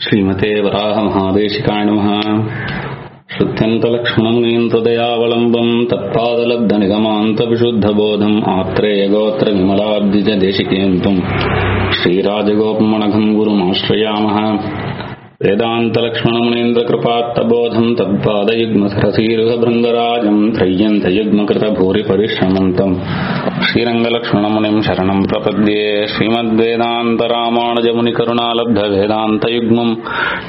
श्रीमते वराहमहादेशिकाय नमः श्रुत्यन्तलक्ष्मणमुनीन्द्रदयावलम्बम् तत्पादलब्धनिगमान्तविशुद्धबोधम् आत्रेयगोत्रविमलाब्धिजदेशिकेन्तुम् श्रीराजगोपमणघम् गुरुमाश्रयामः वेदान्तलक्ष्मणमुनीन्द्रकृपात्तबोधम् तत्पादयुग्मसरसीरुहभृङ्गराजम् त्रय्यन्तयुग्मकृतभूरिपरिश्रमन्तम् श्रीरङ्गलक्ष्मणमुनिम् शरणम् प्रपद्ये श्रीमद्वेदान्तरामानुजमुनिकरुणालब्धवेदान्तयुग्मम्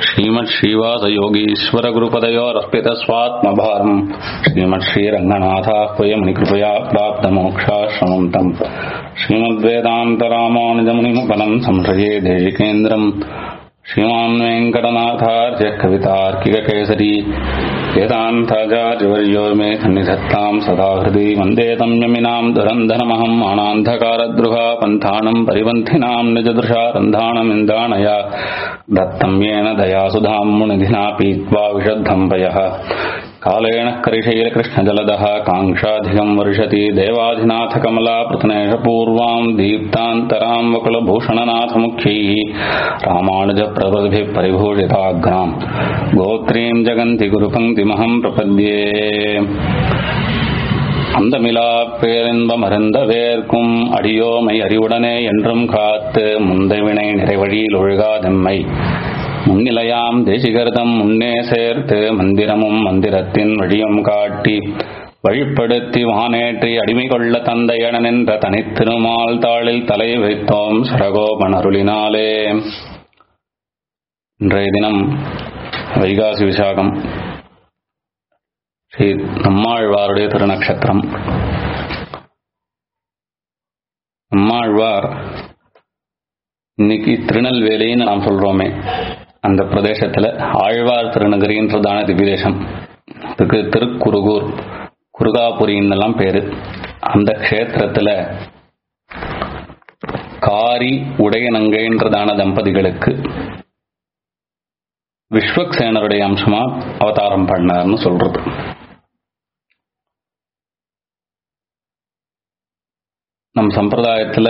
श्रीमत्श्रीवासयोगीश्वरगुरुपदयोरर्पितस्वात्मभारम् श्रीमत्श्रीरङ्गनाथाह्वयमुनिकृपया प्राप्तमोक्षाश्रमम् तम् श्रीमद्वेदान्तरामानुजमुनिमुपनम् संश्रये देशिकेन्द्रम् श्रीमान् वेङ्कटनाथार्य कवितार्किककेसरी वेदान्ताचार्यवर्यो मे सन्निधत्ताम् सदा हृदि वन्दे तम् यमिनाम् दुरन्धनमहम् मानान्धकारद्रुहा पन्थानम् परिपन्थिनाम् निजदृशा रन्धानमिन्दाणया दत्तम् येन दयासुधाम् मुनिधिना पीत्वा विशद्धम् पयः कालेन करिशैलकृष्णजलदः काङ्क्षाधिकम् वर्षति देवाधिनाथकमला पृतनेशपूर्वाम् दीप्तान्तराम् वकुलभूषणनाथमुख्यैः रामानुजप्रभृतिभिः परिभूषिताग्राम् गोत्रीम् जगन्ति गुरुपङ्क्तिमहम् प्रपद्ये அந்தமிலா பேரின்பம் அருந்த வேர்க்கும் அடியோமை அறிவுடனே என்றும் காத்து முந்தைவினை நிறைவழியில் ஒழுகாதெம்மை முன்னிலையாம் தேசிகர்தம் முன்னே சேர்த்து மந்திரமும் மந்திரத்தின் வழியும் காட்டி வழிப்படுத்தி வானேற்றி அடிமை கொள்ள தந்தையன நின்ற தனித்திருமால் தாளில் தலை வைத்தோம் சரகோபன் அருளினாலே இன்றைய தினம் வைகாசி விசாகம் ஸ்ரீ நம்மாழ்வாருடைய திருநக்ஷத்திரம் நம்மாழ்வார் இன்னைக்கு திருநெல்வேலின்னு நாம் சொல்றோமே அந்த பிரதேசத்துல ஆழ்வார் திருநகரின்றதான திவ்யதேசம் அதுக்கு திருக்குருகூர் குருகாபுரின்னு எல்லாம் பேரு அந்த க்ஷேத்திரத்துல காரி உடையனங்கைன்றதான தம்பதிகளுக்கு விஸ்வக்சேனருடைய அம்சமா அவதாரம் பண்ணார்னு சொல்றது நம் சம்பிரதாயத்துல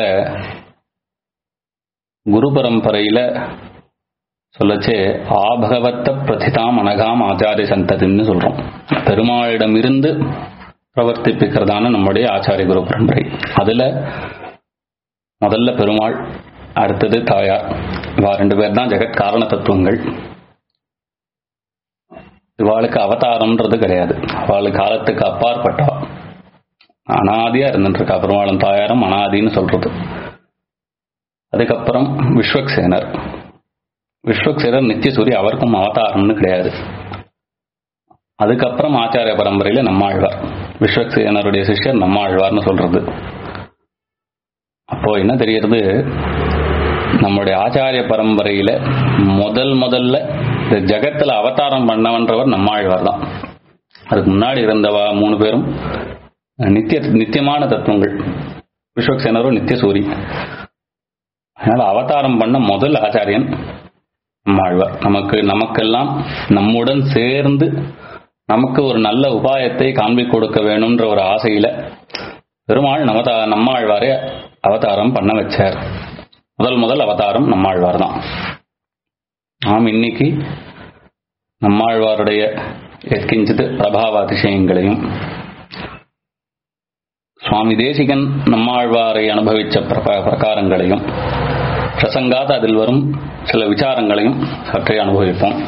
குரு பரம்பரையில சொல்லச்சே ஆபகவத்த பிரதிதாம் அனகாம் ஆச்சாரிய சந்ததின்னு சொல்றோம் பெருமாளிடமிருந்து பிரவர்த்திப்பிக்கிறதான நம்முடைய ஆச்சாரிய குரு பரம்பரை அதுல முதல்ல பெருமாள் அடுத்தது தாயார் இவா ரெண்டு பேர் தான் ஜெகத் காரண தத்துவங்கள் இவாளுக்கு அவதாரம்ன்றது கிடையாது அவளுக்கு காலத்துக்கு அப்பாற்பட்டவா அனாதியா இருந்துட்டு இருக்கா பெருமாளும் தாயாரும் அனாதின்னு சொல்றது அதுக்கப்புறம் விஸ்வக்சேனர் விஸ்வக்சேனர் நித்தியசூரி அவருக்கும் அவதாரம்னு கிடையாது அதுக்கப்புறம் ஆச்சாரிய பரம்பரையில நம்மாழ்வார் விஸ்வக்சேனருடைய சிஷ்யர் நம்மாழ்வார்னு சொல்றது அப்போ என்ன தெரியறது நம்முடைய ஆச்சாரிய பரம்பரையில முதல் முதல்ல இந்த ஜகத்துல அவதாரம் பண்ணவன்றவர் நம்மாழ்வார் தான் அதுக்கு முன்னாடி இருந்தவா மூணு பேரும் நித்திய நித்தியமான தத்துவங்கள் விஸ்வக்சேனரும் நித்தியசூரி அதனால அவதாரம் பண்ண முதல் ஆச்சாரியன் நம்மாழ்வார் நமக்கு நமக்கெல்லாம் நம்முடன் சேர்ந்து நமக்கு ஒரு நல்ல உபாயத்தை காண்பி கொடுக்க வேணும்ன்ற ஒரு ஆசையில பெருமாள் நமதா நம்மாழ்வாரே அவதாரம் பண்ண வச்சார் முதல் முதல் அவதாரம் நம்மாழ்வார் தான் நாம் இன்னைக்கு நம்மாழ்வாருடைய எத்கிஞ்சித் பிரபாவ அதிசயங்களையும் சுவாமி தேசிகன் நம்மாழ்வாரை அனுபவிச்ச பிரகாரங்களையும் பிரசங்காத அதில் வரும் சில விசாரங்களையும் சற்றே அனுபவிப்போம்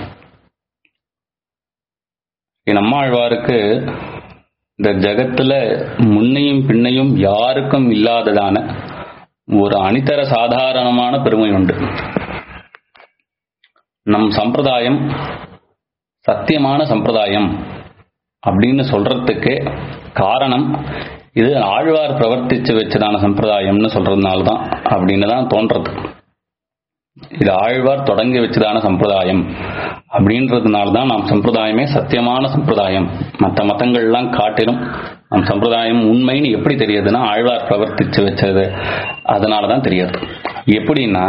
நம்மாழ்வாருக்கு இந்த ஜகத்துல முன்னையும் பின்னையும் யாருக்கும் இல்லாததான ஒரு அணித்தர சாதாரணமான பெருமை உண்டு நம் சம்பிரதாயம் சத்தியமான சம்பிரதாயம் அப்படின்னு சொல்றதுக்கு காரணம் இது ஆழ்வார் பிரவர்த்திச்சு வச்சதான சம்பிரதாயம்னு சொல்றதுனால தான் அப்படின்னு தான் தோன்றது இது ஆழ்வார் தொடங்கி வச்சதான சம்பிரதாயம் அப்படின்றதுனால தான் நாம் சம்பிரதாயமே சத்தியமான சம்பிரதாயம் மற்ற மதங்கள்லாம் காட்டிலும் நம் சம்பிரதாயம் உண்மைன்னு எப்படி தெரியுதுன்னா ஆழ்வார் பிரவர்த்திச்சு வச்சது அதனால தான் தெரியாது எப்படின்னா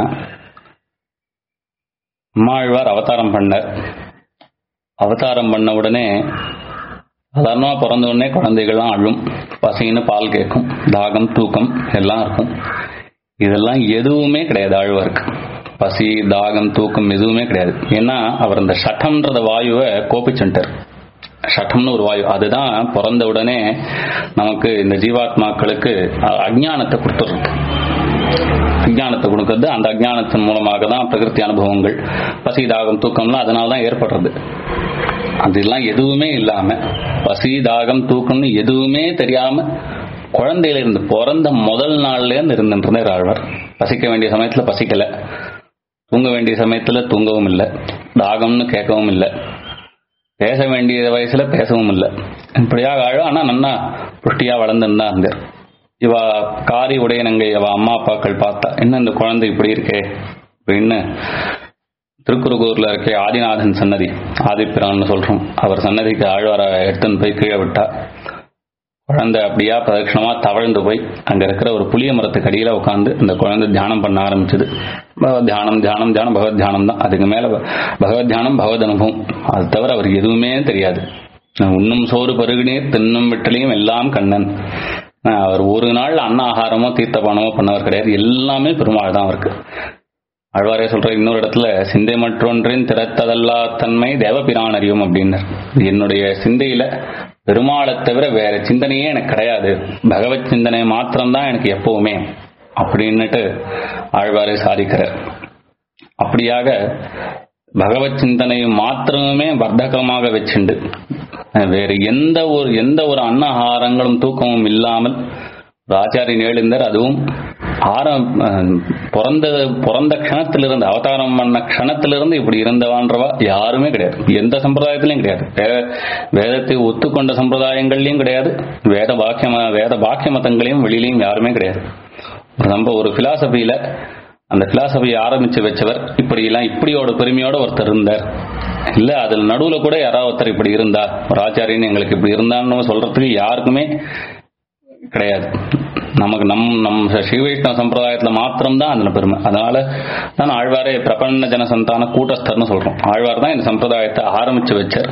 அம்மாழ்வார் அவதாரம் பண்ணார் அவதாரம் பண்ண உடனே சாதாரணமாக பிறந்த உடனே குழந்தைகள்லாம் அழும் பசின்னு பால் கேட்கும் தாகம் தூக்கம் எல்லாம் இருக்கும் இதெல்லாம் எதுவுமே கிடையாது ஆழ்வாருக்கு பசி தாகம் தூக்கம் எதுவுமே கிடையாது ஏன்னா அவர் அந்த ஷட்டம்ன்றத வாயுவை கோபிச்சுட்டார் ஷட்டம்னு ஒரு வாயு அதுதான் பிறந்த உடனே நமக்கு இந்த ஜீவாத்மாக்களுக்கு அ- அஜ்ஞானத்தை கொடுத்துருக்கு அஜ்ஞானத்தை கொடுக்கறது அந்த அஜ்ஞானத்தின் மூலமாக தான் பிரகிருதி அனுபவங்கள் பசி தாகம் தூக்கம்லாம் அதனால தான் ஏற்படுறது அதெல்லாம் எதுவுமே இல்லாம பசி தாகம் தூக்கம்னு எதுவுமே தெரியாம குழந்தையில இருந்து பிறந்த முதல் நாள்ல இருந்து இருந்துட்டு ஆழ்வார் பசிக்க வேண்டிய சமயத்துல பசிக்கல தூங்க வேண்டிய சமயத்துல தூங்கவும் இல்லை தாகம்னு கேட்கவும் இல்லை பேச வேண்டிய வயசுல பேசவும் இல்லை இப்படியாக ஆழம் ஆனா நன்னா புஷ்டியா வளர்ந்துன்னு தான் இருந்தார் இவ காரி உடையனங்க இவ அம்மா அப்பாக்கள் பார்த்தா என்ன இந்த குழந்தை இப்படி இருக்கே அப்படின்னு திருக்குறுகூர்ல இருக்க ஆதிநாதன் சன்னதி ஆதிப்பிரான்னு சொல்றோம் அவர் சன்னதிக்கு ஆழ்வார எடுத்துன்னு போய் கீழே விட்டா குழந்தை அப்படியா பிரதட்சணமா தவழ்ந்து போய் அங்க இருக்கிற ஒரு புளிய மரத்துக்கு அடியில உட்காந்து அந்த குழந்தை தியானம் பண்ண ஆரம்பிச்சது பகவத் தியானம் தியானம் தியானம் பகவத் தியானம் தான் அதுக்கு மேல ப- பகவத் தியானம் பகவத் அனுபவம் அது தவிர அவருக்கு எதுவுமே தெரியாது உண்ணும் சோறு பருகினீர் தின்னும் விட்டலையும் எல்லாம் கண்ணன் ஆஹ் அவர் ஒரு நாள் அன்ன ஆகாரமோ தீர்த்தபானமோ பண்ணவர் கிடையாது எல்லாமே பெருமாள் தான் அவருக்கு ஆழ்வாரே சொல்ற இன்னொரு இடத்துல சிந்தை மற்றொன்றின் திறத்ததல்லா தன்மை தேவபிரான் அறியும் அப்படின்னார் என்னுடைய சிந்தையில பெருமாளை தவிர வேற சிந்தனையே எனக்கு கிடையாது பகவத் சிந்தனை மாத்திரம்தான் எனக்கு எப்பவுமே அப்படின்னுட்டு ஆழ்வாரே சாதிக்கிறார் அப்படியாக பகவத் சிந்தனை மாத்திரமே வர்த்தகமாக வச்சுண்டு வேற எந்த ஒரு எந்த ஒரு அன்னஹாரங்களும் தூக்கமும் இல்லாமல் ஒரு ஆச்சாரியன் எழுந்தார் அதுவும் ஆரம் அஹ், பிறந்த பிறந்த க்ஷணத்திலிருந்து அவதாரம் பண்ண க்ஷணத்திலிருந்து இப்படி இருந்தவான்றவா யாருமே கிடையாது எந்த சம்பிரதாயத்திலையும் கிடையாது வே- வேதத்தை ஒத்துக்கொண்ட சம்பிரதாயங்கள்லயும் கிடையாது வேத வாக்கிய வேத வாக்கிய மதங்களையும் வெளியிலையும் யாருமே கிடையாது ஒரு நம்ம ஒரு பிலாசபியில அந்த பிலாசபியை ஆரம்பிச்சு வச்சவர் இப்படி எல்லாம் இப்படியோட பெருமையோட ஒருத்தர் இருந்தார் இல்ல அதுல நடுவுல கூட யாராவது ஒருத்தர் இப்படி இருந்தா ஒரு ஆச்சாரியன் எங்களுக்கு இப்படி இருந்தான்னு சொல்றதுக்கு யாருக்குமே கிடையாது நமக்கு நம் நம் ஸ்ரீ வைஷ்ணவ சம்பிரதாயத்துல மாத்திரம்தான் அதுல பெருமை அதனால தான் ஆழ்வாரே பிரபன்ன ஜன சந்தான கூட்டஸ்தர்னு சொல்றோம் ஆழ்வார் தான் இந்த சம்பிரதாயத்தை ஆரம்பிச்சு வச்சார்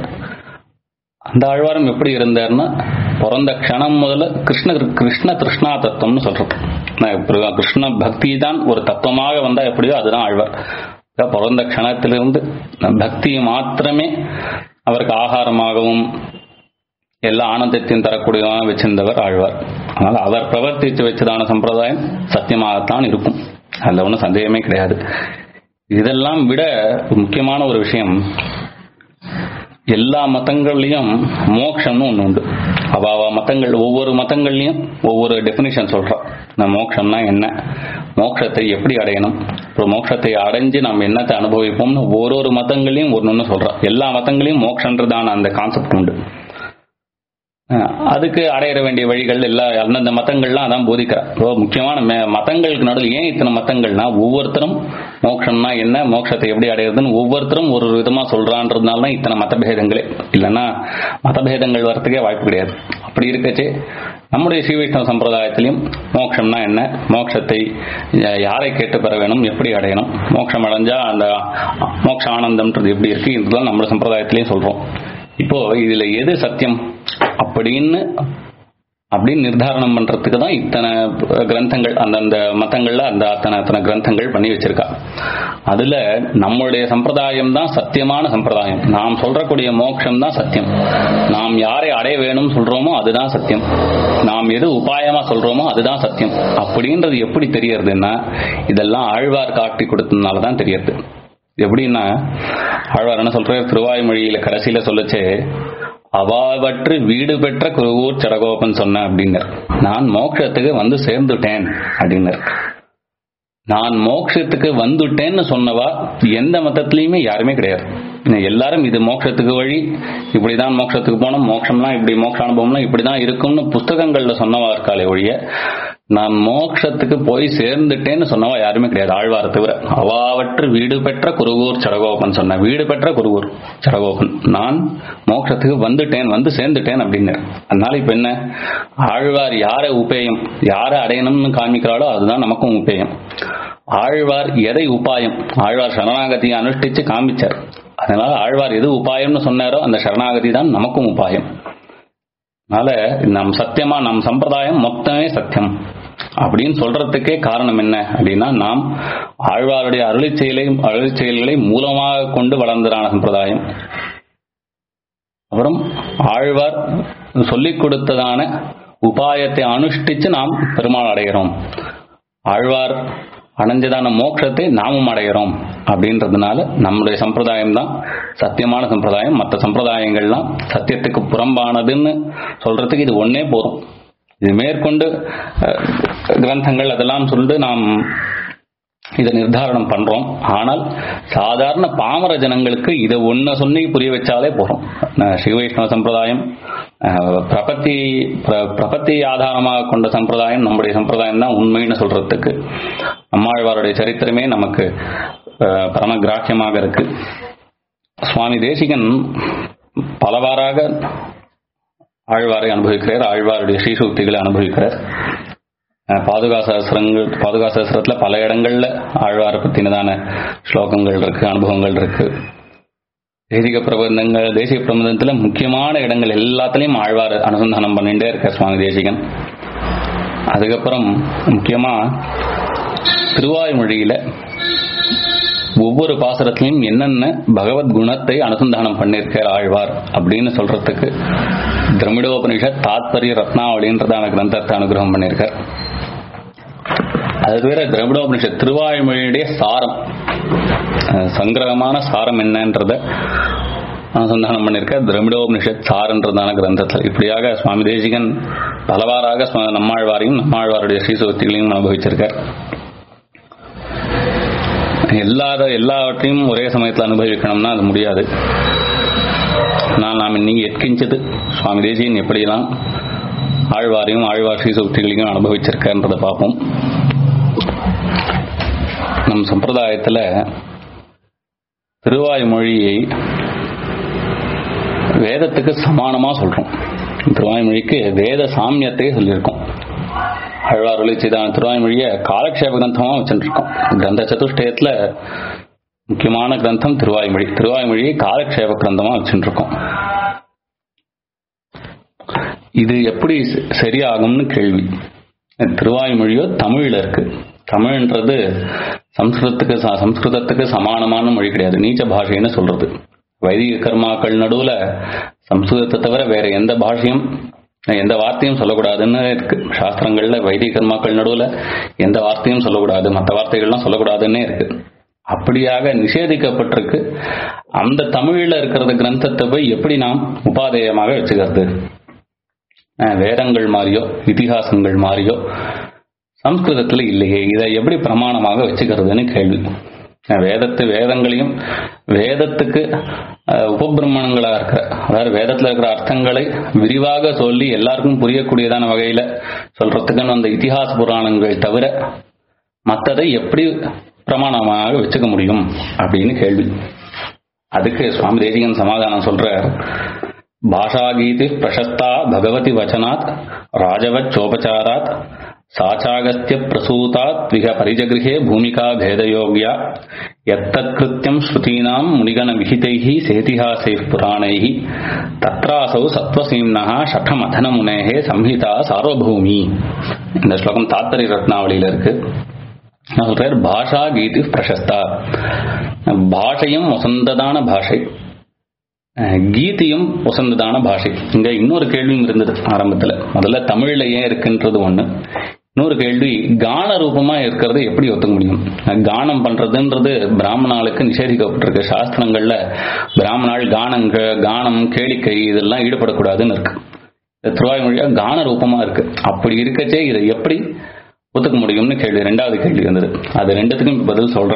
அந்த ஆழ்வாரம் எப்படி இருந்தார்னா பிறந்த க்ஷணம் முதல்ல கிருஷ்ண கிருஷ்ண கிருஷ்ணா தத்துவம்னு சொல்றோம் நான் இப்ப கிருஷ்ண பக்தி தான் ஒரு தத்துவமாக வந்தா எப்படியோ அதுதான் ஆழ்வார் அதான் பிறந்த க்ஷணத்திலிருந்து பக்தி மாத்திரமே அவருக்கு ஆகாரமாகவும் எல்லா ஆனந்தத்தையும் தரக்கூடியதாக வச்சிருந்தவர் ஆழ்வார் அதனால அவர் பிரவர்த்தித்து வச்சதான சம்பிரதாயம் சத்தியமாகத்தான் இருக்கும் அதுல ஒன்றும் சந்தேகமே கிடையாது இதெல்லாம் விட முக்கியமான ஒரு விஷயம் எல்லா மதங்கள்லயும் மோட்சம்னு ஒண்ணு உண்டு அவ அவ மதங்கள் ஒவ்வொரு மதங்கள்லயும் ஒவ்வொரு டெபினிஷன் சொல்றா நான் மோட்சம்னா என்ன மோட்சத்தை எப்படி அடையணும் அப்புறம் மோட்சத்தை அடைஞ்சு நம்ம என்னத்தை அனுபவிப்போம்னு ஒரு ஒரு மதங்களையும் ஒன்னு ஒன்று சொல்றா எல்லா மதங்களையும் மோட்சன்றதான அந்த கான்செப்ட் உண்டு அஹ் அதுக்கு அடையிற வேண்டிய வழிகள் எல்லாம் அந்தந்த மதங்கள்லாம் அதான் போதிக்கிறா இப்போ முக்கியமான மே- மதங்களுக்கு நடுவில் ஏன் இத்தனை மதங்கள்னா ஒவ்வொருத்தரும் மோட்சம்னா என்ன மோட்சத்தை எப்படி அடையிறதுன்னு ஒவ்வொருத்தரும் ஒரு ஒரு விதமா சொல்றான்றதுனால தான் இத்தனை மதபேதங்களே இல்லைன்னா மதபேதங்கள் வரத்துக்கே வாய்ப்பு கிடையாது அப்படி இருக்கச்சே நம்முடைய ஸ்ரீ வைஷ்ணவ சம்பிரதாயத்திலையும் மோட்சம்னா என்ன மோட்சத்தை யா- யாரை கேட்டு பெற வேணும் எப்படி அடையணும் மோட்சம் அடைஞ்சா அந்த மோட்ச ஆனந்தம்ன்றது எப்படி இருக்கு இதுதான் நம்ம சம்பிரதாயத்திலையும் சொல்றோம் இப்போ இதுல எது சத்தியம் அப்படின்னு அப்படின்னு நிர்தாரணம் பண்றதுக்கு தான் இத்தனை கிரந்தங்கள் அந்தந்த மதங்கள்ல அந்த அத்தனை அத்தனை கிரந்தங்கள் பண்ணி வச்சிருக்கா அதுல நம்மளுடைய சம்பிரதாயம் தான் சத்தியமான சம்பிரதாயம் நாம் சொல்றக்கூடிய மோட்சம் தான் சத்தியம் நாம் யாரை அடைய வேணும்னு சொல்றோமோ அதுதான் சத்தியம் நாம் எது உபாயமா சொல்றோமோ அதுதான் சத்தியம் அப்படின்றது எப்படி தெரியறதுன்னா இதெல்லாம் ஆழ்வார் காட்டி கொடுத்ததுனால தான் தெரியறது எப்படின்னா ஆழ்வார் என்ன சொல்றாரு திருவாய்மொழியில கடைசியில சொல்லச்சே அவாவற்று வீடு பெற்ற குருகூர் சடகோபன் சொன்ன அப்படின்னார் நான் மோட்சத்துக்கு வந்து சேர்ந்துட்டேன் அப்படின்னார் நான் மோட்சத்துக்கு வந்துட்டேன்னு சொன்னவா எந்த மதத்திலையுமே யாருமே கிடையாது இன்னும் எல்லாரும் இது மோட்சத்துக்கு வழி இப்படிதான் மோட்சத்துக்கு போனோம் மோட்சம்லாம் இப்படி மோட்ச அனுபவம்லாம் இப்படிதான் இருக்கும்னு புஸ்தகங்கள்ல சொன்னவா இருக்காளே ஒழிய நான் மோட்சத்துக்கு போய் சேர்ந்துட்டேன்னு சொன்னவா யாருமே கிடையாது ஆழ்வார தவிர அவாவற்று வீடு பெற்ற குருகூர் சடகோபன் சொன்ன வீடு பெற்ற குருகூர் சடகோபன் நான் மோட்சத்துக்கு வந்துட்டேன் வந்து சேர்ந்துட்டேன் அப்படின்னு அதனால இப்ப என்ன ஆழ்வார் யாரை உபேயம் யாரை அடையணும்னு காமிக்கிறாளோ அதுதான் நமக்கும் உபேயம் ஆழ்வார் எதை உபாயம் ஆழ்வார் சரணாகதியை அனுஷ்டிச்சு காமிச்சார் அதனால ஆழ்வார் எது உபாயம்னு சொன்னாரோ அந்த சரணாகதி தான் நமக்கும் உபாயம் அதனால நம் சத்தியமா நம் சம்பிரதாயம் மொத்தமே சத்தியம் அப்படின்னு சொல்றதுக்கே காரணம் என்ன அப்படின்னா நாம் ஆழ்வாருடைய அருளி செயலை அருளி செயல்களை மூலமாக கொண்டு வளர்ந்ததான சம்பிரதாயம் அப்புறம் ஆழ்வார் சொல்லிக் கொடுத்ததான உபாயத்தை அனுஷ்டிச்சு நாம் பெருமாள் அடைகிறோம் ஆழ்வார் அடைஞ்சதான மோட்சத்தை நாமும் அடைகிறோம் அப்படின்றதுனால நம்முடைய சம்பிரதாயம் தான் சத்தியமான சம்பிரதாயம் மற்ற சம்பிரதாயங்கள்லாம் சத்தியத்துக்கு புறம்பானதுன்னு சொல்றதுக்கு இது ஒன்னே போதும் இது மேற்கொண்டு அஹ், கிரந்தங்கள் அதெல்லாம் சொல்லிட்டு நாம் இதை நிர்தாரணம் பண்றோம் ஆனால் சாதாரண பாமர ஜனங்களுக்கு இதை ஒன்ன சொல்லி புரிய வச்சாலே போறோம் அஹ் ஸ்ரீ வைஷ்ணவ சம்பிரதாயம் அஹ் பிரபத்தி பிர- பிரபத்தி ஆதாரமாக கொண்ட சம்பிரதாயம் நம்முடைய சம்பிரதாயம் தான் உண்மைன்னு சொல்றதுக்கு நம்மாழ்வாருடைய சரித்திரமே நமக்கு அஹ், பரம கிராக்கியமாக இருக்கு சுவாமி தேசிகன் பலவாறாக ஆழ்வாரை அனுபவிக்கிறார் ஆழ்வாருடைய ஸ்ரீசூக்திகளை அனுபவிக்கிறார் அஹ் பாதுகா சகசிரங்கள் பாதுகா சகசிரத்துல பல இடங்கள்ல ஆழ்வாரை பத்தினதான ஸ்லோகங்கள் இருக்கு அனுபவங்கள் இருக்கு தேசிக பிரபந்தங்கள் தேசிய பிரபந்தத்துல முக்கியமான இடங்கள் எல்லாத்துலயும் ஆழ்வார் அனுசந்தானம் பண்ணிட்டே இருக்கார் சுவாமி தேசிகன் அதுக்கப்புறம் முக்கியமா திருவாய்மொழியில ஒவ்வொரு பாசுரத்திலையும் என்னென்ன பகவத் குணத்தை அனுசந்தானம் பண்ணியிருக்கார் ஆழ்வார் அப்படின்னு சொல்றதுக்கு திரமிடோபனிஷத் தாத்பரிய ரத்னாவளின்றதான கிரந்தத்தை அனுகிரகம் பண்ணியிருக்கார் அது தவிர திரவிடோபனிஷத் திருவாய்மொழியுடைய சாரம் அஹ் சங்கிரகமான சாரம் என்னன்றத அனுசந்தானம் பண்ணியிருக்க திரமிடோபனிஷத் சார்ன்றதான கிரந்தத்தில் இப்படியாக சுவாமி தேசிகன் பலவாறாக சுவா- நம்மாழ்வாரையும் நம்மாழ்வாருடைய ஸ்ரீசுவத்திகளையும் அனுபவிச்சிருக்கார் எல்லாத எல்லாவற்றையும் ஒரே சமயத்தில் அனுபவிக்கணும்னா அது முடியாது நான் நாம் இன்னைக்கு எட்கிஞ்சது சுவாமி தேசியன் எப்படியெல்லாம் ஆழ்வாரையும் ஆழ்வார் ஸ்ரீசூக்திகளையும் அனுபவிச்சிருக்கன்றதை பார்ப்போம் நம் சம்பிரதாயத்துல திருவாய்மொழியை வேதத்துக்கு சமானமா சொல்றோம் திருவாய்மொழிக்கு வேத சாமியத்தை சொல்லியிருக்கோம் ஆழ்வார் ஒளி செய்தான திருவாய்மொழியை காலக்ஷேப கிரந்தமா வச்சுருக்கோம் கிரந்த சதுஷ்டயத்துல முக்கியமான கிரந்தம் திருவாய்மொழி திருவாய்மொழியை காலக்ஷேப கிரந்தமா வச்சுருக்கோம் இது எப்படி ச- சரியாகும்னு கேள்வி திருவாய்மொழியோ தமிழ்ல இருக்கு தமிழ்ன்றது சம்ஸ்கிருதத்துக்கு ச- சம்ஸ்கிருதத்துக்கு சமானமான மொழி கிடையாது நீச்ச பாஷைன்னு சொல்றது வைதிக கர்மாக்கள் நடுவுல சம்ஸ்கிருதத்தை தவிர வேற எந்த பாஷையும் எந்த வார்த்தையும் சொல்லக்கூடாதுன்னு இருக்கு சாஸ்திரங்கள்ல வைதிக கர்மாக்கள் நடுவுல எந்த வார்த்தையும் சொல்லக்கூடாது மற்ற வார்த்தைகள்லாம் சொல்லக்கூடாதுன்னே இருக்கு அப்படியாக நிஷேதிக்கப்பட்டிருக்கு அந்த தமிழ்ல இருக்கிறது கிரந்தத்தை போய் எப்படி நாம் உபாதேயமாக வச்சுக்கிறது அஹ் வேதங்கள் மாதிரியோ இதிகாசங்கள் மாதிரியோ சம்ஸ்கிருதத்துல இல்லையே இதை எப்படி பிரமாணமாக வச்சுக்கிறதுன்னு கேள்வி அஹ் வேதத்து வேதங்களையும் வேதத்துக்கு அஹ், உபபிரமணங்களா இருக்கிற அதாவது வேதத்துல இருக்கிற அர்த்தங்களை விரிவாக சொல்லி எல்லாருக்கும் புரியக்கூடியதான வகையில சொல்றதுக்குன்னு அந்த இதிகாச புராணங்கள் தவிர மற்றதை எப்படி பிரமாணமாக வச்சுக்க முடியும் அப்படின்னு கேள்வி அதுக்கு சுவாமி தேசிகன் சமாதானம் சொல்றார் பாஷாகீதி பிரசஸ்தா பகவதி வச்சனாத் ராஜவத் சோபச்சாராத் சாச்சாகஸ்திய பிரசூதாத் விக பரிஜகிருஹே பூமிகா பேதயோக்யா எத்தத்கிருத்தியம் ஸ்ருதீனாம் முனிகண விஹிதைஹி சேதிஹாசைः புராணைः தத்ராசௌ சத்வசீம்னः ஷட்டமதன முனேஹே சம்ஹிதா சார்வபூமி இந்த ஸ்லோகம் தாத்தரி ரத்னாவளியில இருக்கு நான் சொல்றார் பாஷா கீதி பிரசஸ்தா பாஷையும் வசந்ததான பாஷை அஹ் கீதையும் வசந்ததான பாஷை இங்க இன்னொரு கேள்வியும் இருந்தது ஆரம்பத்துல முதல்ல தமிழ்ல ஏன் இருக்குன்றது ஒண்ணு இன்னொரு கேள்வி கான ரூபமா இருக்கிறது எப்படி ஒத்துக்க முடியும் அஹ் கானம் பண்றதுன்றது பிராமணாளுக்கு நிஷேதிக்கப்பட்டிருக்கு சாஸ்திரங்கள்ல பிராமணாள் கானங்க கானம் கேளிக்கை இதெல்லாம் ஈடுபடக்கூடாதுன்னு இருக்கு இந்த திருவாய்மொழியா கான ரூபமா இருக்கு அப்படி இருக்கச்சே இதை எப்படி ஒத்துக்க முடியும்னு கேள்வி ரெண்டாவது கேள்வி வந்தது அது ரெண்டுத்துக்கும் பதில் சொல்ற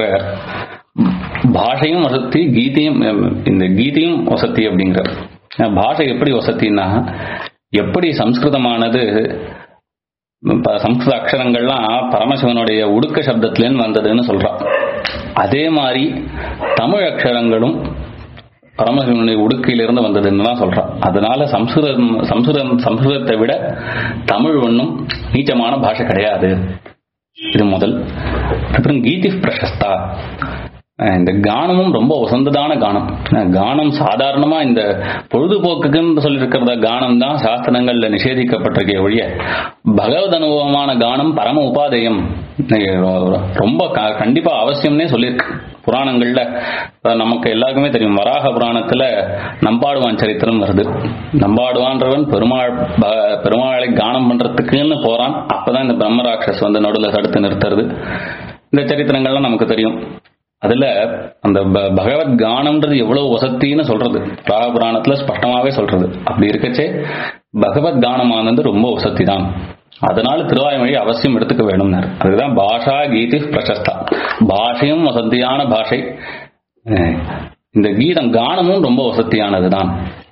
பாஷையும் வசதி கீதையும் அஹ், இந்த கீதையும் வசதி அப்படிங்கிறார் அஹ், பாஷை எப்படி வசத்தின்னா எப்படி சம்ஸ்கிருதமானது இப்ப சம்ஸ்கிருத அக்ஷரங்கள்லாம் பரமசிவனுடைய உடுக்க சப்தத்திலேருந்து வந்ததுன்னு சொல்றான் அதே மாதிரி தமிழ் அக்ஷரங்களும் பரமசிவனுடைய உடுக்கையிலிருந்து வந்ததுன்னு தான் சொல்றான் அதனால சம்ஸ்கிருதம் சம்ஸ்கிருதம் சம்ஸ்கிருதத்தை விட தமிழ் ஒன்றும் நீச்சமான பாஷை கிடையாது இது முதல் அப்புறம் கீதி பிரசஸ்தா அஹ் இந்த கானமும் ரொம்ப உசந்ததான கானம் அஹ் கானம் சாதாரணமா இந்த பொழுதுபோக்குக்குன்னு சொல்லியிருக்கிறத கானம் தான் சாஸ்திரங்கள்ல நிஷேதிக்கப்பட்டிருக்கே ஒழிய பகவத் அனுபவமான கானம் பரம உபாதேயம் அஹ் ரொம்ப க- கண்டிப்பா அவசியம்னே சொல்லியிருக்கு புராணங்கள்ல அஹ் நமக்கு எல்லாருக்குமே தெரியும் வராக புராணத்துல நம்பாடுவான் சரித்திரம் வருது நம்பாடுவான்றவன் பெருமாள் ப- பெருமாளை கானம் பண்றதுக்குன்னு போறான் அப்பதான் இந்த பிரம்மராட்சஸ் வந்து நடுவில் தடுத்து நிறுத்துறது இந்த சரித்திரங்கள்லாம் நமக்கு தெரியும் அதுல அந்த ப- பகவத் கானம்ன்றது எவ்வளவு வசத்தின்னு சொல்றது வராக புராணத்துல ஸ்பஷ்டமாவே சொல்றது அப்படி இருக்கச்சே பகவத் கானமானது ரொம்ப வசதி தான் அதனால திருவாய்மொழி அவசியம் எடுத்துக்க வேணும்னாரு அதுதான் பாஷா கீதி பிரசஸ்தா பாஷையும் வசதியான பாஷை அஹ் இந்த கீதம் கானமும் ரொம்ப வசதியானதுதான்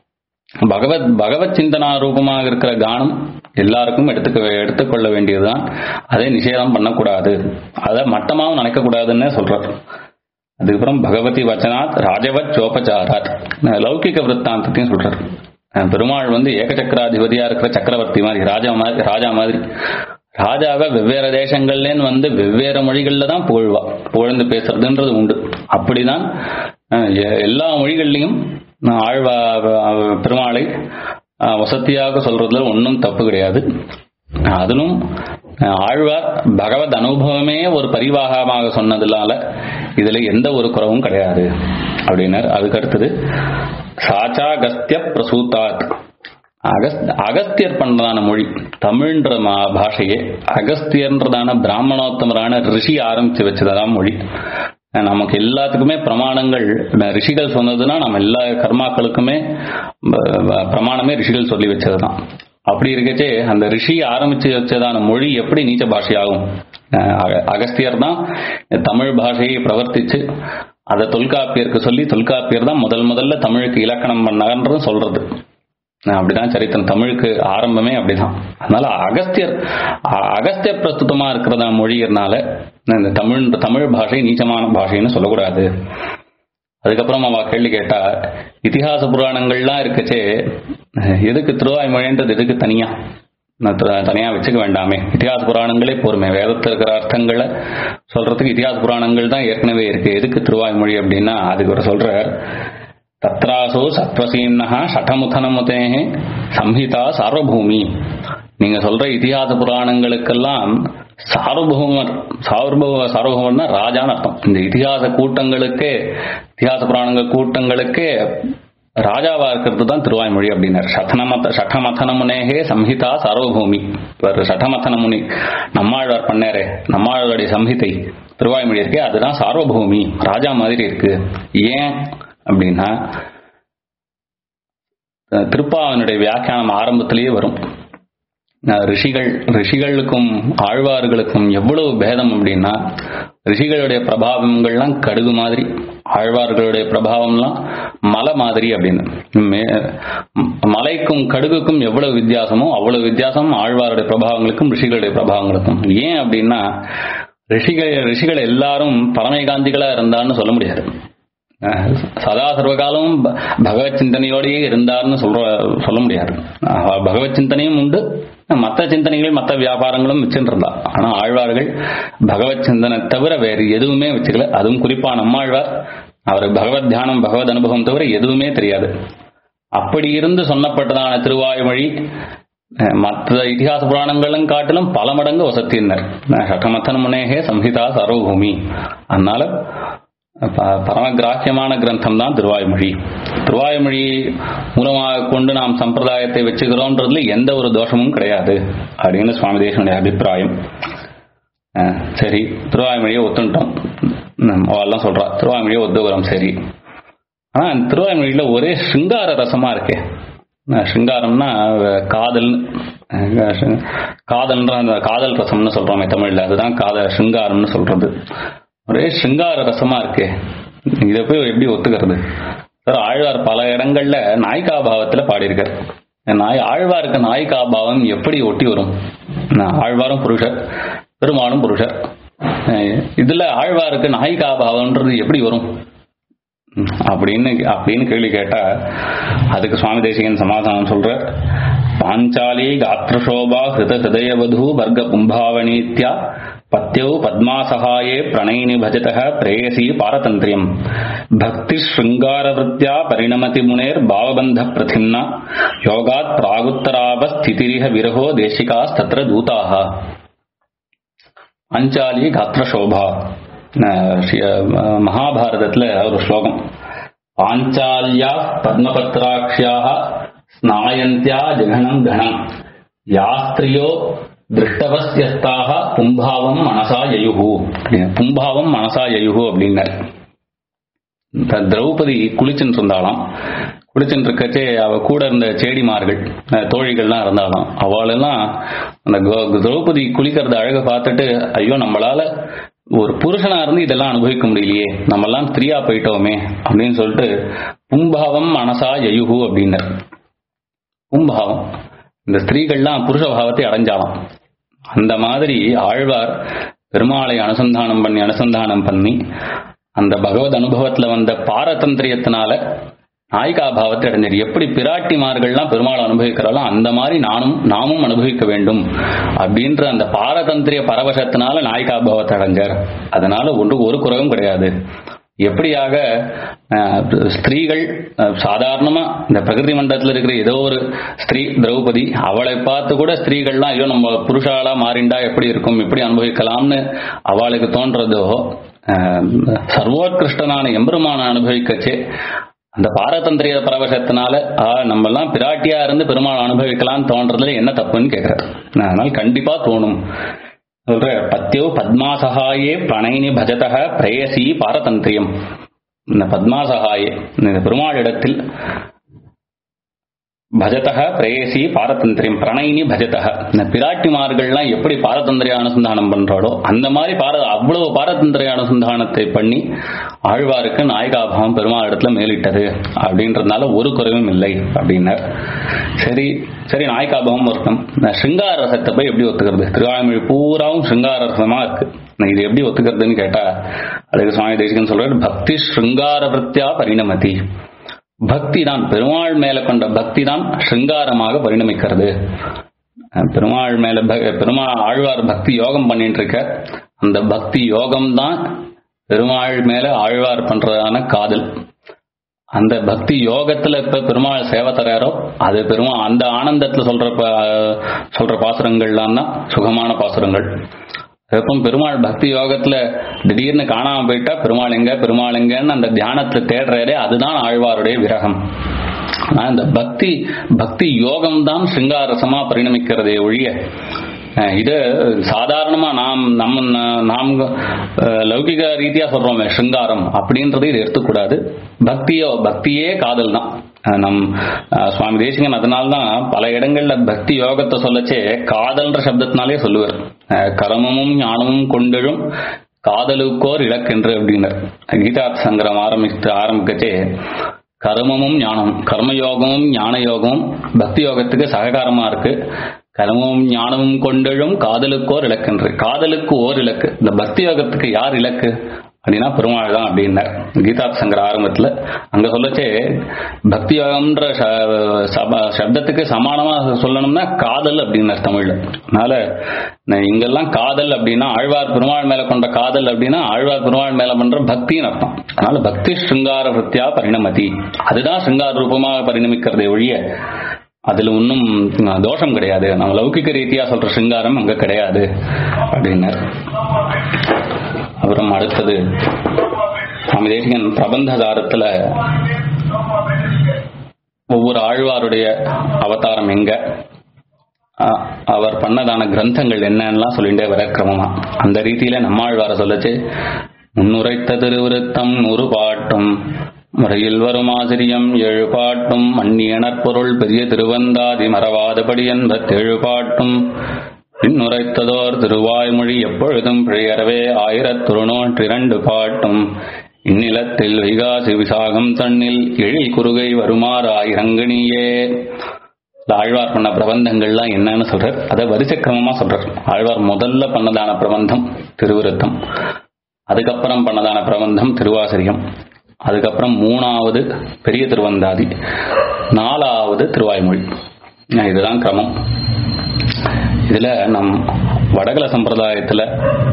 பகவத் பகவத் சிந்தனா ரூபமாக இருக்கிற கானம் எல்லாருக்கும் எடுத்துக்க எடுத்துக்கொள்ள வேண்டியதுதான் அதை நிஷேதம் பண்ணக்கூடாது அதை மட்டமாவும் நினைக்கக்கூடாதுன்னு சொல்றார் அதுக்கப்புறம் பகவதி வச்சனாத் ராஜவத் சோபச்சாராத் லௌகிக விற்த்தாந்தத்தையும் சொல்றார் அஹ் பெருமாள் வந்து ஏகசக்கராதிபதியா இருக்கிற சக்கரவர்த்தி மாதிரி ராஜா மாதிரி ராஜா மாதிரி ராஜாவை வெவ்வேறு தேசங்கள்லேன்னு வந்து வெவ்வேறு மொழிகள்ல தான் புகழ்வா புகழ்ந்து பேசுறதுன்றது உண்டு அப்படிதான் அஹ் எ- எல்லா மொழிகள்லையும் அஹ் ஆழ்வா அஹ் பெருமாளை அஹ் வசத்தியாக சொல்றதுல ஒன்றும் தப்பு கிடையாது அதிலும் அஹ் ஆழ்வார் பகவத் அனுபவமே ஒரு பரிவாகமாக சொன்னதுனால இதுல எந்த ஒரு குறவும் கிடையாது அப்படின்னார் அதுக்கு அடுத்தது சாச்சாகஸ்திய பிரசூத்தாத் அகஸ்த் அகஸ்தியர் பண்றதான மொழி தமிழ்ன்ற மா- பாஷையே அகஸ்தியர்ன்றதான பிராமணோத்தமரான ரிஷி ஆரம்பிச்சு வச்சதான் மொழி நமக்கு எல்லாத்துக்குமே பிரமாணங்கள் ரிஷிகள் சொன்னதுன்னா நம்ம எல்லா கர்மாக்களுக்குமே ப- ப- பிரமாணமே ரிஷிகள் சொல்லி வச்சதுதான் அப்படி இருக்கச்சே அந்த ரிஷி ஆரம்பிச்சு வச்சதான மொழி எப்படி நீச்ச பாஷையாகும் அஹ் அக- அகஸ்தியர் தான் தமிழ் பாஷையை பிரவர்த்திச்சு அதை தொல்காப்பியருக்கு சொல்லி தொல்காப்பியர் தான் முதல் முதல்ல தமிழுக்கு இலக்கணம் பண்ணார்ன்றது சொல்றது அஹ் அப்படிதான் சரித்திரம் தமிழுக்கு ஆரம்பமே அப்படிதான் அதனால அகஸ்தியர் அ- அகஸ்திய பிரஸ்துதமா இருக்கிறதா மொழியறனால இந்த தமிழ் தமிழ் பாஷை நீச்சமான பாஷைன்னு சொல்லக்கூடாது அதுக்கப்புறம் அவ கேள்வி கேட்டா இதிகாச புராணங்கள்லாம் இருக்கச்சே அஹ் எதுக்கு திருவாய்மொழின்றது எதுக்கு தனியா நான் த- தனியா வச்சுக்க வேண்டாமே இதிகாச புராணங்களே போருமே வேதத்தில் இருக்கிற அர்த்தங்களை சொல்றதுக்கு இதிகாச புராணங்கள் தான் ஏற்கனவே இருக்கு எதுக்கு திருவாய்மொழி அப்படின்னா அதுக்கு ஒரு சொல்றார் தத்ராசோ சத்வசீம்னஹா ஷடமுதனமுதேஹே சம்ஹிதா சார்வபூமி நீங்க சொல்ற இதிகாச புராணங்களுக்கெல்லாம் சார்வபௌமர் சார்வபௌம சார்வபௌமர்னா ராஜான்னு அர்த்தம் இந்த இதிகாச கூட்டங்களுக்கு இதிகாச புராணங்கள் கூட்டங்களுக்கு ராஜாவா இருக்கிறது தான் திருவாய்மொழி அப்படின்னார் சட்டமத்த சட்டமத்தன முனேகே சம்ஹிதா சார்வபூமி இவர் சட்டமத்தன முனி நம்மாழ்வார் பண்ணாரே நம்மாழ்வாருடைய சம்ஹிதை திருவாய்மொழி இருக்கே அதுதான் சார்வபூமி ராஜா மாதிரி இருக்கு ஏன் அப்படின்னா அஹ் திருப்பாவனுடைய வியாக்கியானம் ஆரம்பத்திலேயே வரும் அஹ் ரிஷிகள் ரிஷிகளுக்கும் ஆழ்வார்களுக்கும் எவ்வளவு பேதம் அப்படின்னா ரிஷிகளுடைய பிரபாவங்கள்லாம் கடுகு மாதிரி ஆழ்வார்களுடைய பிரபாவம்லாம் மலை மாதிரி அப்படின்னு மே- ம- மலைக்கும் கடுகுக்கும் எவ்வளவு வித்தியாசமோ அவ்வளவு வித்தியாசம் ஆழ்வாருடைய பிரபாவங்களுக்கும் ரிஷிகளுடைய பிரபாவங்களுக்கும் ஏன் அப்படின்னா ரிஷிகள் ரிஷிகள் எல்லாரும் பரமேகாந்திகளா இருந்தான்னு சொல்ல முடியாது அஹ் சதா சர்வகாலமும் ப- பகவத் சிந்தனையோடயே இருந்தார்னு சொல்ற சொல்ல முடியாது அஹ் பகவத் சிந்தனையும் உண்டு மற்ற சிந்தனைகள் மற்ற வியாபாரங்களும் வச்சுட்டு இருந்தா ஆனா ஆழ்வார்கள் பகவத் சிந்தனை தவிர வேறு எதுவுமே வச்சுக்கல அதுவும் குறிப்பா நம்மாழ்வார் அவர் பகவத் தியானம் பகவத் அனுபவம் தவிர எதுவுமே தெரியாது அப்படி இருந்து சொன்னப்பட்டதான திருவாய்மொழி அஹ் மற்ற இதிகாச புராணங்களும் காட்டிலும் பல மடங்கு வசத்தினர் சட்டமத்தன முனேகே சம்ஹிதா சர்வபூமி அதனால ப- பரமகிராக்கியமான கிரந்தம் தான் திருவாய்மொழி திருவாய்மொழி மூலமாக கொண்டு நாம் சம்பிரதாயத்தை வச்சுக்கிறோன்றதுல எந்த ஒரு தோஷமும் கிடையாது அப்படின்னு சுவாமி தேசனுடைய அபிப்பிராயம் அஹ் சரி திருவாய்மொழியை ஒத்துட்டோம் ம், அவெல்லாம் சொல்றா திருவாய்மொழியை ஒத்துக்கிறோம் சரி ஆனா அந்த திருவாய்மொழியில ஒரே சிங்கார ரசமா இருக்கே அஹ் சிங்காரம்னா அஹ் காதல் அஹ் சி- காதல்ன்ற அந்த காதல் ரசம்னு சொல்றோமே தமிழ்ல அதுதான் காதல் சிங்காரம்னு சொல்றது ஒரே சிங்கார ரசமா இருக்கே இதை போய் எப்படி ஒத்துக்கிறது சார் ஆழ்வார் பல இடங்கள்ல நாய்கா பாவத்துல பாடியிருக்கார் நாய் ஆழ்வாருக்கு நாய்கா பாவம் எப்படி ஒட்டி வரும் நான் ஆழ்வாரும் புருஷர் பெருமாளும் புருஷர் அஹ் இதுல ஆழ்வாருக்கு நாய்கா பாவம்ன்றது எப்படி வரும் ம், அப்படின்னு அப்படின்னு கேள்வி கேட்டா அதுக்கு சுவாமி தேசிகன் சமாதானம் சொல்ற பாஞ்சாலி காத்திரசோபா ஹிருத ஹிருதயவது வர்க்க கும்பாவனீத்யா பத்யௌ பத்மாசகாயே பிரணயினி பஜதः பிரேயசி பாரதந்திரியம் பக்தி ஸ்ருங்காரவృత్యా பரிணமதி முனேர் பாவபந்த பிரதிம்னா யோகாத் பிராகுத்தராவ ஸ்திதிரிஹ விரகோ தேசிகாஸ்தத்ர தூதாக அஞ்சாலி காத்திர சோபா அஹ் ஸ்ரீ- அஹ் மகாபாரதத்துல ஒரு ஸ்லோகம் பாஞ்சால்யா பத்மபத்ராட்சியாக ஸ்நாயந்தியா ஜகனம் கணம் யாஸ்திரியோ திருஷ்டவஸ்யஸ்தாக பும்பாவம் மனசா யயுகு அப்படின்னு. பும்பாவம் மனசா யயுகு அப்படின்னாரு இந்த திரௌபதி குளிச்சுட்டு இருந்தாலாம் குளிச்சுட்டு இருக்கச்சே அவ கூட இருந்த சேடிமார்கள் அஹ் தோழிகள்லாம் இருந்தாலும் அவளெல்லாம் அந்த கோ- திரௌபதி குளிக்கிறத அழக பார்த்துட்டு ஐயோ நம்மளால ஒரு புருஷனா இருந்து இதெல்லாம் அனுபவிக்க முடியலையே நம்மெல்லாம் ஸ்திரியா போயிட்டோமே அப்படின்னு சொல்லிட்டு பும்பாவம் மனசா யயுகு அப்படின்னார் பும்பாவம் இந்த ஸ்திரீகள்லாம் புருஷ பாவத்தை அடைஞ்சாலாம் அந்த மாதிரி ஆழ்வார் பெருமாளை அனுசந்தானம் பண்ணி அனுசந்தானம் பண்ணி அந்த பகவத் அனுபவத்துல வந்த பாரதந்திரியத்தினால நாயிகா பாவத்தை அடைஞ்சார் எப்படி பிராட்டிமார்கள்லாம் பெருமாளை அனுபவிக்கிறாளோ அந்த மாதிரி நானும் நாமும் அனுபவிக்க வேண்டும் அப்படின்ற அந்த பாரதந்திரிய பரவசத்தினால நாயிகா பாவத்தை அடைஞ்சார் அதனால ஒன்று ஒரு குறைவும் கிடையாது எப்படியாக அஹ், ஸ்திரீகள் அஹ், சாதாரணமா இந்த பிரகிருதி மண்டலத்தில் இருக்கிற ஏதோ ஒரு ஸ்திரீ திரௌபதி அவளை பார்த்து கூட ஸ்திரீகள்லாம் ஐயோ நம்ம புருஷாலா மாறிண்டா எப்படி இருக்கும் எப்படி அனுபவிக்கலாம்னு அவளுக்கு தோன்றதோ அஹ், சர்வோத்கிருஷ்டனான எம்பெருமான அனுபவிக்கச்சே அந்த பாரதந்திரிய பரவசத்தினால ஆ, நம்ம எல்லாம் பிராட்டியா இருந்து பெருமாள் அனுபவிக்கலாம்னு தோன்றதுல என்ன தப்புன்னு கேட்கிறார் அதனால கண்டிப்பா தோணும் சொல்ற பத்யோ பத்மாசகாயே பிரணயினி பஜதக பிரேயசி பாரதந்திரியம் இந்த பத்மாசகாயே இந்த பெருமாள் இடத்தில் பஜதக பிரேயசி பாரதந்திரியம் பிரணயினி பஜதக இந்த பிராட்டிமார்கள்லாம் எப்படி பாரதந்திரிய அனுசந்தானம் பண்றாளோ அந்த மாதிரி பார அவ்வளவு பாரதந்திரிய அனுசந்தானத்தை பண்ணி ஆழ்வாருக்கு நாயகாபாவம் பெருமாள் இடத்துல மேலிட்டது அப்படின்றதுனால ஒரு குறைவும் இல்லை அப்படின்னார் சரி சரி நாயகாபாவம் ஒருத்தம் இந்த சிங்கார ரசத்தை போய் எப்படி ஒத்துக்கிறது திருவாய்மொழி பூராவும் சிங்கார ரசமா இருக்கு இது எப்படி ஒத்துக்கிறதுன்னு கேட்டா அதுக்கு சுவாமி தேசிகன் சொல்றாரு பக்தி ஸ்ருங்கார விருத்தியா பரிணமதி பக்தி தான் பெருமாள் மேல கொண்ட பக்தி தான் சிருங்காரமாக பரிணமிக்கிறது அஹ் பெருமாள் மேல ப- பெருமாள் ஆழ்வார் பக்தி யோகம் பண்ணிட்டு இருக்க அந்த பக்தி யோகம் தான் பெருமாள் மேல ஆழ்வார் பண்றதான காதல் அந்த பக்தி யோகத்துல இப்ப பெருமாள் சேவை தராரோ அது பெருமாள் அந்த ஆனந்தத்துல சொல்ற ப- சொல்ற பாசுரங்கள்லாம் தான் சுகமான பாசுரங்கள் எப்போ பெருமாள் பக்தி யோகத்துல திடீர்னு காணாம போயிட்டா பெருமாள் எங்க பெருமாள் எங்கன்னு அந்த தியானத்துல தேடுறாரே அதுதான் ஆழ்வாருடைய விரகம் ஆனா இந்த பக்தி பக்தி யோகம் தான் சிங்காரசமா பரிணமிக்கிறதே ஒழிய அஹ் இது சாதாரணமா நாம் நம்ம நாம் அஹ், லௌகிக ரீதியா சொல்றோமே சிங்காரம் அப்படின்றது இது எடுத்துக்கூடாது பக்தியோ பக்தியே காதல் தான் அஹ், நம் அஹ், சுவாமி தேசிகன் அதனால்தான் பல இடங்கள்ல பக்தி யோகத்தை சொல்லச்சே காதல்ன்ற சப்தத்தினாலே சொல்லுவார் அஹ், கர்மமும் ஞானமும் கொண்டெழும் காதலுக்கோர் இலக்கென்று அப்படின்னார் கீதார்த்த சங்கரம் ஆரம்பித்து ஆரம்பிக்கச்சே கர்மமும் ஞானம் கர்மயோகமும் ஞான யோகமும் பக்தி யோகத்துக்கு சககாரமா இருக்கு கர்மமும் ஞானமும் கொண்டெழும் காதலுக்கோர் இலக்கென்று காதலுக்கு ஓர் இலக்கு இந்த பக்தி யோகத்துக்கு யார் இலக்கு அப்படின்னா பெருமாள் தான் அப்படின்னார் கீதார்த்த சங்கர ஆரம்பத்துல அங்க சொல்லச்சே பக்தி யோகம்ன்ற ச- சப- சப்தத்துக்கு சமானமா சொல்லணும்னா காதல் அப்படின்னார் தமிழ்ல அதனால நான் இங்கெல்லாம் காதல் அப்படின்னா ஆழ்வார் பெருமாள் மேல கொண்ட காதல் அப்படின்னா ஆழ்வார் பெருமாள் மேல பண்ற பக்தின்னு அர்த்தம் அதனால பக்தி ஸ்ருங்கார விருத்தியா பரிணமதி அதுதான் ஸ்ருங்கார ரூபமாக பரிணமிக்கிறதே ஒழிய அதுல ஒன்றும் தோஷம் கிடையாது நம்ம லௌகிக ரீதியா சொல்ற சிங்காரம் அங்க கிடையாது அப்படின்னார் அப்புறம் அடுத்தது சுவாமி தேசிகன் பிரபந்ததாரத்துல ஒவ்வொரு ஆழ்வாருடைய அவதாரம் எங்க அ- அவர் பண்ணதான கிரந்தங்கள் என்னன்னுலாம் சொல்லிட்டே வர கிரமமா அந்த ரீதியில நம்மாழ்வார சொல்லச்சு முன்னுரைத்த திருவிருத்தம் நூறு பாட்டும் முறையில் வரும் ஆசிரியம் ஏழு பாட்டும் மன்னியனர் பொருள் பெரிய திருவந்தாதி மறவாதபடி என்பத்தேழு பாட்டும் பின்னுரைத்ததோர் திருவாய்மொழி எப்பொழுதும் பிழையறவே ஆயிரத்துருநூற்றி இரண்டு பாட்டும் இந்நிலத்தில் வைகாசி விசாகம் தன்னில் எழில் குறுகை வருமாறு ஆயிரங்கணியே இந்த ஆழ்வார் பண்ண பிரபந்தங்கள்லாம் என்னன்னு சொல்றார் அதை வரிசை கிரமமா சொல்றார் ஆழ்வார் முதல்ல பண்ணதான பிரபந்தம் திருவிருத்தம் அதுக்கப்புறம் பண்ணதான பிரபந்தம் திருவாசிரியம் அதுக்கப்புறம் மூணாவது பெரிய திருவந்தாதி நாலாவது திருவாய்மொழி இதுதான் கிரமம் இதுல நம் வடகல சம்பிரதாயத்துல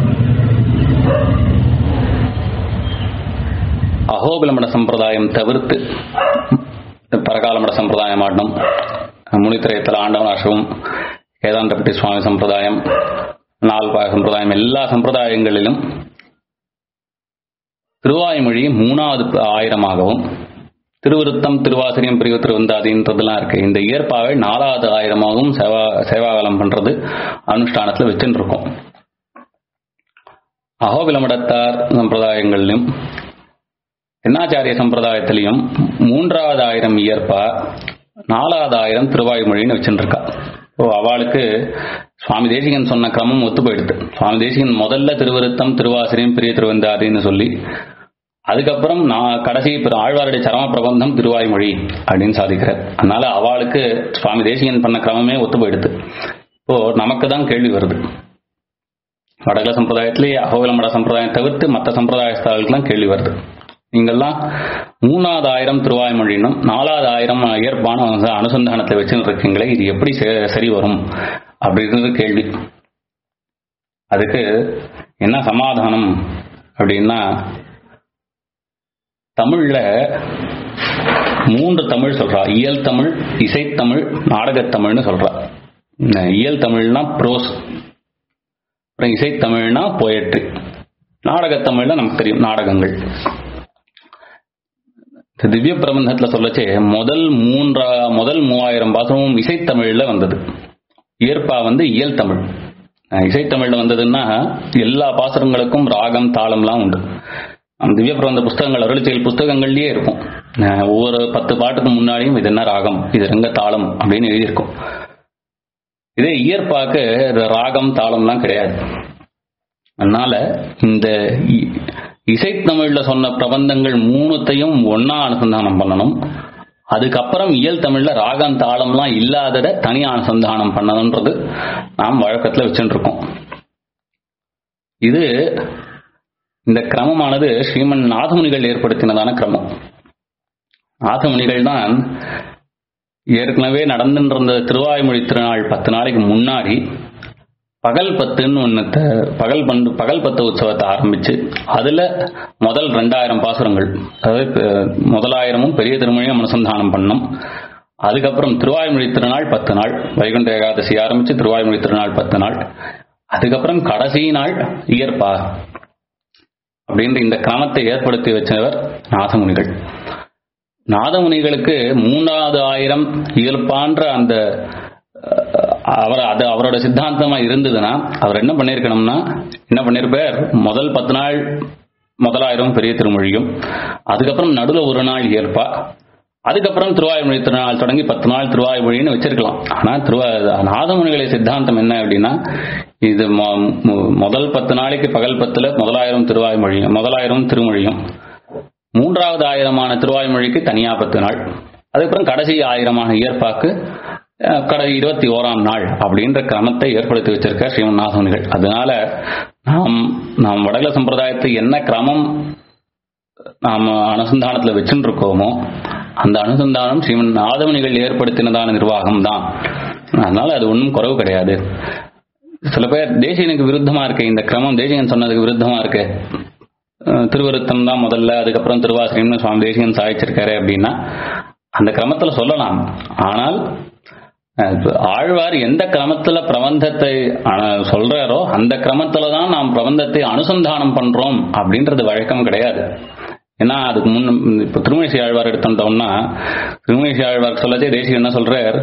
அகோபிலமட சம்பிரதாயம் தவிர்த்து பரகாலமட சம்பிரதாயம் ஆடணும் முனித்திரயத்தில் ஆண்டவன் அசவும் வேதாந்தப்பட்டி சுவாமி சம்பிரதாயம் நால்பாக சம்பிரதாயம் எல்லா சம்பிரதாயங்களிலும் திருவாய்மொழி மூணாவது ஆயிரமாகவும் திருவிருத்தம் திருவாசிரியம் பிரிவு திருவந்தாதின்றதுலாம் இருக்கு இந்த இயற்பாவை நாலாவது ஆயிரமாகவும் சேவா சேவாகாலம் பண்றது அனுஷ்டானத்துல வச்சுட்டு இருக்கோம் அகோபிலமடத்தார் சம்பிரதாயங்களிலும் என்னாச்சாரிய சம்பிரதாயத்திலையும் மூன்றாவது ஆயிரம் இயற்பா நாலாவது ஆயிரம் திருவாய்மொழின்னு வச்சுருக்கா ஓ அவளுக்கு சுவாமி தேசிகன் சொன்ன கிரமம் ஒத்து போயிடுது சுவாமி தேசிகன் முதல்ல திருவிருத்தம் திருவாசிரியம் பெரிய திருவந்தாதின்னு சொல்லி அதுக்கப்புறம் நான் கடைசி ஆழ்வாருடைய சரம பிரபந்தம் திருவாய்மொழி அப்படின்னு சாதிக்கிறார் அதனால அவளுக்கு சுவாமி தேசிகன் பண்ண கிரமமே ஒத்து போயிடுது இப்போ நமக்கு தான் கேள்வி வருது வடகல சம்பிரதாயத்திலேயே அகோவிலமட சம்பிரதாயம் தவிர்த்து மற்ற சம்பிரதாயஸ்தர்களுக்கெல்லாம் கேள்வி வருது நீங்கள்லாம் மூணாவது ஆயிரம் திருவாய்மொழினும் நாலாவது ஆயிரம் இயற்பான அனுசந்தானத்தை வச்சுன்னு இருக்கீங்களே இது எப்படி சரி வரும் அப்படின்றது கேள்வி அதுக்கு என்ன சமாதானம் அப்படின்னா தமிழ்ல மூன்று தமிழ் சொல்றா இயல் தமிழ் இசைத்தமிழ் நாடகத்தமிழ்னு சொல்றா இயல் தமிழ்னா ப்ரோஸ் அப்புறம் இசைத்தமிழ்னா போயட்ரி நாடகத்தமிழ்ல நமக்கு தெரியும் நாடகங்கள் திவ்ய பிரபந்தத்துல சொல்லச்சே முதல் மூன்றா முதல் மூவாயிரம் பாசமும் இசைத்தமிழ்ல வந்தது இயற்பா வந்து இயல் தமிழ் இசைத்தமிழ்ல வந்ததுன்னா எல்லா பாசுரங்களுக்கும் ராகம் தாளம்லாம் உண்டு திவ்ய பிரபந்த புஸ்தகங்கள் அருளிச்செயல் புஸ்தகங்கள்லயே இருக்கும் ஒவ்வொரு பத்து பாட்டுக்கு முன்னாடியும் இது என்ன ராகம் இது ரங்க தாளம் அப்படின்னு எழுதியிருக்கும் இதே இயற்பாக்கு ராகம் தாளம்லாம் கிடையாது அதனால இந்த இசைத்தமிழ்ல சொன்ன பிரபந்தங்கள் மூணுத்தையும் ஒன்னா அனுசந்தானம் பண்ணணும் அதுக்கப்புறம் இயல் தமிழ்ல ராகம் தாளம்லாம் இல்லாதத தனி அனுசந்தானம் பண்ணணுன்றது நாம் வழக்கத்துல வச்சுட்டு இருக்கோம் இது இந்த கிரமமானது ஸ்ரீமன் நாதமுனிகள் ஏற்படுத்தினதான கிரமம் நாதமுனிகள் தான் ஏற்கனவே நடந்துட்டு இருந்த திருவாய்மொழி திருநாள் பத்து நாளைக்கு முன்னாடி பகல் பத்துன்னு ஒன்று பகல் பண்டு பகல் பத்து உற்சவத்தை ஆரம்பிச்சு அதுல முதல் ரெண்டாயிரம் பாசுரங்கள் அதாவது முதலாயிரமும் பெரிய திருமொழியும் அனுசந்தானம் பண்ணோம் அதுக்கப்புறம் திருவாய்மொழி திருநாள் பத்து நாள் வைகுண்ட ஏகாதசி ஆரம்பிச்சு திருவாய்மொழி திருநாள் பத்து நாள் அதுக்கப்புறம் கடைசி நாள் இயற்பா அப்படின்ற இந்த கிரமத்தை ஏற்படுத்தி வச்சவர் நாதமுனிகள் நாதமுனிகளுக்கு மூணாவது ஆயிரம் இயல்பான்ற அந்த அவர் அது அவரோட சித்தாந்தமா இருந்ததுன்னா அவர் என்ன பண்ணிருக்கணும்னா என்ன பண்ணிருப்பார் முதல் பத்து நாள் முதலாயிரம் பெரிய திருமொழியும் அதுக்கப்புறம் நடுவில் ஒரு நாள் இயற்பா அதுக்கப்புறம் திருவாய்மொழி திருநாள் தொடங்கி பத்து நாள் திருவாய்மொழின்னு வச்சிருக்கலாம் ஆனா திருவா நாதமுனிகளை சித்தாந்தம் என்ன அப்படின்னா இது முதல் பத்து நாளைக்கு பகல் பத்துல முதலாயிரம் திருவாய்மொழியும் முதலாயிரம் திருமொழியும் மூன்றாவது ஆயிரமான திருவாய்மொழிக்கு தனியா பத்து நாள் அதுக்கப்புறம் கடைசி ஆயிரமான இயற்பாக்கு கடை இருபத்தி ஓராம் நாள் அப்படின்ற கிரமத்தை ஏற்படுத்தி வச்சிருக்க ஸ்ரீமன் நாதமுனிகள் அதனால நாம் நாம் வடகல சம்பிரதாயத்தை என்ன கிரமம் நாம் அனுசந்தானத்துல வச்சுட்டு இருக்கோமோ அந்த அனுசந்தானம் ஸ்ரீமன் நாதமுனிகள் ஏற்படுத்தினதான நிர்வாகம் தான் அதனால அது ஒன்றும் குறவு கிடையாது சில பேர் தேசியனுக்கு விருத்தமா இருக்கு இந்த கிரமம் தேசியன் சொன்னதுக்கு விருத்தமா இருக்கு திருவருத்தம் தான் முதல்ல அதுக்கப்புறம் திருவாசிரியம்னு சுவாமி தேசிகன் சாதிச்சிருக்காரு அப்படின்னா அந்த கிரமத்துல சொல்லலாம் ஆனால் ஆழ்வார் எந்த கிரமத்துல பிரபந்தத்தை சொல்றாரோ அந்த கிரமத்துல தான் நாம் பிரபந்தத்தை அனுசந்தானம் பண்றோம் அப்படின்றது வழக்கம் கிடையாது ஏன்னா அதுக்கு முன் இப்ப திருமணிசி ஆழ்வார் எடுத்தோம்னா திருமணிசி ஆழ்வார் சொல்லச்சே தேசியம் என்ன சொல்றார்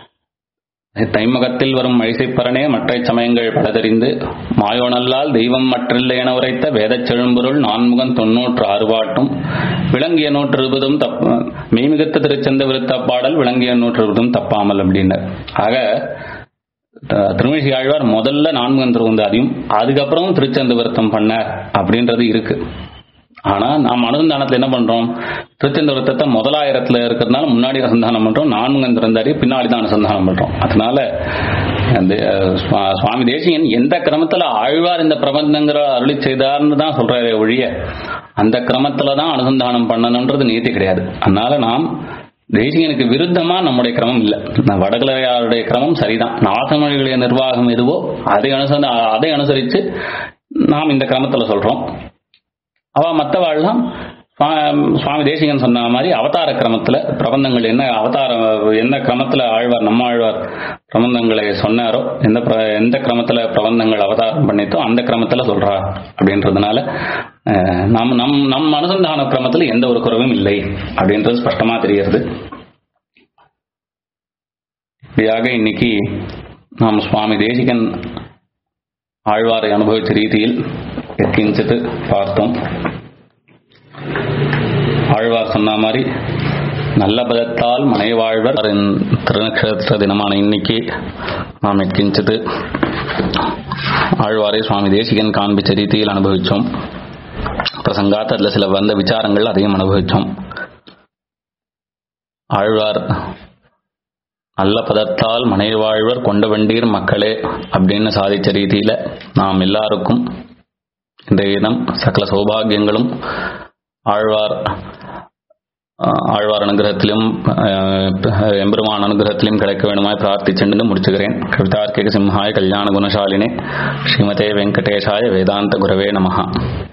தைமகத்தில் வரும் மழிசைப்பரனே மற்ற சமயங்கள் பலதறிந்து மாயோனல்லால் தெய்வம் மற்றில்லை என உரைத்த வேதச் செழும்பொருள் நான்முகன் தொன்னூற்று அறுபாட்டும் விளங்கிய நூற்று இருபதும் தப் மெய்மிகுத்த திருச்சந்த விருத்த பாடல் விளங்கிய நூற்று இருபதும் தப்பாமல் அப்படின்னார் ஆக திருமணிசி ஆழ்வார் முதல்ல நான்முகன் திருவந்தாதியும் அதுக்கப்புறம் திருச்சந்த விருத்தம் பண்ணார் அப்படின்றது இருக்கு ஆனா நாம் அனுசந்தானத்துல என்ன பண்றோம் திருச்செந்த விரத்தத்தை முதலாயிரத்துல இருக்கிறதுனால முன்னாடி அனுசந்தானம் பண்றோம் நான்கு திறந்தாடி பின்னாடி தான் அனுசந்தானம் பண்றோம் அதனால அந்த சுவாமி தேசியன் எந்த கிரமத்துல ஆழ்வார் இந்த பிரபந்தங்கிற அருளி செய்தார்னு தான் சொல்றாரு ஒழிய அந்த கிரமத்துல தான் அனுசந்தானம் பண்ணணுன்றது நீதி கிடையாது அதனால நாம் தேசிகனுக்கு விருத்தமா நம்முடைய கிரமம் இல்லை வடகலையாருடைய கிரமம் சரிதான் நாசமொழிகளுடைய நிர்வாகம் எதுவோ அதை அனுசரி அதை அனுசரித்து நாம் இந்த கிரமத்துல சொல்றோம் அவ மற்றவாழ்லாம் சுவாமி தேசிகன் சொன்ன மாதிரி அவதார கிரமத்துல பிரபந்தங்கள் என்ன அவதார எந்த கிரமத்துல ஆழ்வார் நம்ம ஆழ்வார் பிரபந்தங்களை சொன்னாரோ எந்த பிர- எந்த கிரமத்துல பிரபந்தங்கள் அவதாரம் பண்ணித்தோ அந்த கிரமத்துல சொல்றா அப்படின்றதுனால அஹ், நம் நம் நம் அனுசந்தான கிரமத்துல எந்த ஒரு குறவும் இல்லை அப்படின்றது ஸ்பஷ்டமா தெரிகிறது இப்படியாக இன்னைக்கு நாம் சுவாமி தேசிகன் ஆழ்வாரை அனுபவிச்ச ரீதியில் கிஞ்சித்து பார்த்தோம் ஆழ்வார் சொன்ன மாதிரி நல்ல பதத்தால் மனைவாழ்வர் திருநக்ஷத்திர தினமான இன்னைக்கு நாம் எட்கிஞ்சது ஆழ்வாரை சுவாமி தேசிகன் காண்பிச்ச ரீதியில் அனுபவிச்சோம் பிரசங்காத் அதுல சில வந்த விசாரங்கள் அதையும் அனுபவிச்சோம் ஆழ்வார் நல்ல பதத்தால் மனைவாழ்வர் கொண்ட வண்டீர் மக்களே அப்படின்னு சாதிச்ச ரீதியில நாம் எல்லாருக்கும் இந்த தினம் சகல சௌபாகியங்களும் ஆழ்வார் ஆஹ், ஆழ்வார் அனுகிரகத்திலும் ஆஹ், எம்பெருமான் அனுகிரகத்திலும் கிடைக்க வேண்டுமாய் பிரார்த்திச்சென்று முடிச்சுகிறேன் கவிதார்க்கிக சிம்ஹாய கல்யாண குணசாலினே ஸ்ரீமதே வெங்கடேஷாய வேதாந்த குரவே நமஹா